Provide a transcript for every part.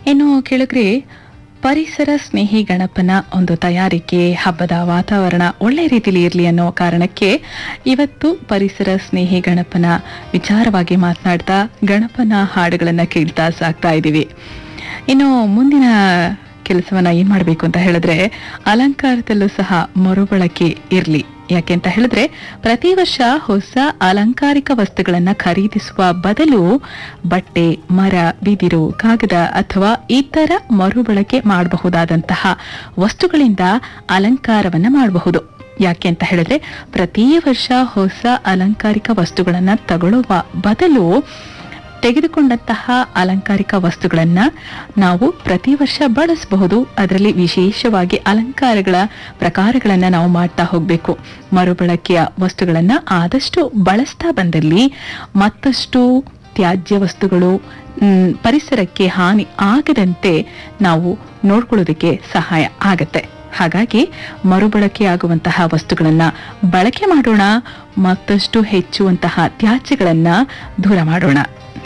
ಇನ್ನು ಕೇಳಿದ್ರೆ ಪರಿಸರ ಸ್ನೇಹಿ ಗಣಪನ ಒಂದು ತಯಾರಿಕೆ ಹಬ್ಬದ ವಾತಾವರಣ ಒಳ್ಳೆ ರೀತಿಲಿ ಇರಲಿ ಅನ್ನೋ ಕಾರಣಕ್ಕೆ ಇವತ್ತು ಪರಿಸರ ಸ್ನೇಹಿ ಗಣಪನ ವಿಚಾರವಾಗಿ ಮಾತನಾಡ್ತಾ ಗಣಪನ ಹಾಡುಗಳನ್ನ ಕೇಳ್ತಾ ಸಾಕ್ತಾ ಇದ್ದೀವಿ ಇನ್ನು ಮುಂದಿನ ಕೆಲಸವನ್ನ ಏನ್ ಮಾಡಬೇಕು ಅಂತ ಹೇಳಿದ್ರೆ ಅಲಂಕಾರದಲ್ಲೂ ಸಹ ಮರುಬಳಕೆ ಇರಲಿ ಯಾಕೆ ಅಂತ ಹೇಳಿದ್ರೆ ಪ್ರತಿ ವರ್ಷ ಹೊಸ ಅಲಂಕಾರಿಕ ವಸ್ತುಗಳನ್ನ ಖರೀದಿಸುವ ಬದಲು ಬಟ್ಟೆ ಮರ ಬಿದಿರು ಕಾಗದ ಅಥವಾ ಇತರ ಮರುಬಳಕೆ ಮಾಡಬಹುದಾದಂತಹ ವಸ್ತುಗಳಿಂದ ಅಲಂಕಾರವನ್ನ ಮಾಡಬಹುದು ಯಾಕೆ ಅಂತ ಹೇಳಿದ್ರೆ ಪ್ರತಿ ವರ್ಷ ಹೊಸ ಅಲಂಕಾರಿಕ ವಸ್ತುಗಳನ್ನ ತಗೊಳ್ಳುವ ಬದಲು ತೆಗೆದುಕೊಂಡಂತಹ ಅಲಂಕಾರಿಕ ವಸ್ತುಗಳನ್ನ ನಾವು ಪ್ರತಿ ವರ್ಷ ಬಳಸಬಹುದು ಅದರಲ್ಲಿ ವಿಶೇಷವಾಗಿ ಅಲಂಕಾರಗಳ ಪ್ರಕಾರಗಳನ್ನ ನಾವು ಮಾಡ್ತಾ ಹೋಗ್ಬೇಕು ಮರುಬಳಕೆಯ ವಸ್ತುಗಳನ್ನ ಆದಷ್ಟು ಬಳಸ್ತಾ ಬಂದಲ್ಲಿ ಮತ್ತಷ್ಟು ತ್ಯಾಜ್ಯ ವಸ್ತುಗಳು ಮ್, ಪರಿಸರಕ್ಕೆ ಹಾನಿ ಆಗದಂತೆ ನಾವು ನೋಡ್ಕೊಳ್ಳೋದಕ್ಕೆ ಸಹಾಯ ಆಗತ್ತೆ ಹಾಗಾಗಿ ಮರುಬಳಕೆಯಾಗುವಂತಹ ವಸ್ತುಗಳನ್ನ ಬಳಕೆ ಮಾಡೋಣ ಮತ್ತಷ್ಟು ಹೆಚ್ಚುವಂತಹ ತ್ಯಾಜ್ಯಗಳನ್ನ ದೂರ ಮಾಡೋಣ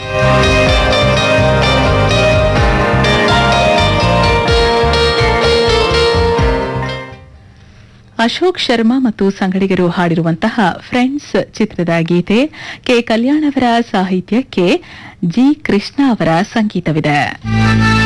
ಅಶೋಕ್ ಶರ್ಮಾ ಮತ್ತು ಸಂಗಡಿಗರು ಹಾಡಿರುವಂತಹ ಫ್ರೆಂಡ್ಸ್ ಚಿತ್ರದ ಗೀತೆ ಕೆ ಕಲ್ಯಾಣ್ ಅವರ ಸಾಹಿತ್ಯಕ್ಕೆ ಜಿ ಕೃಷ್ಣ ಅವರ ಸಂಗೀತವಿದೆ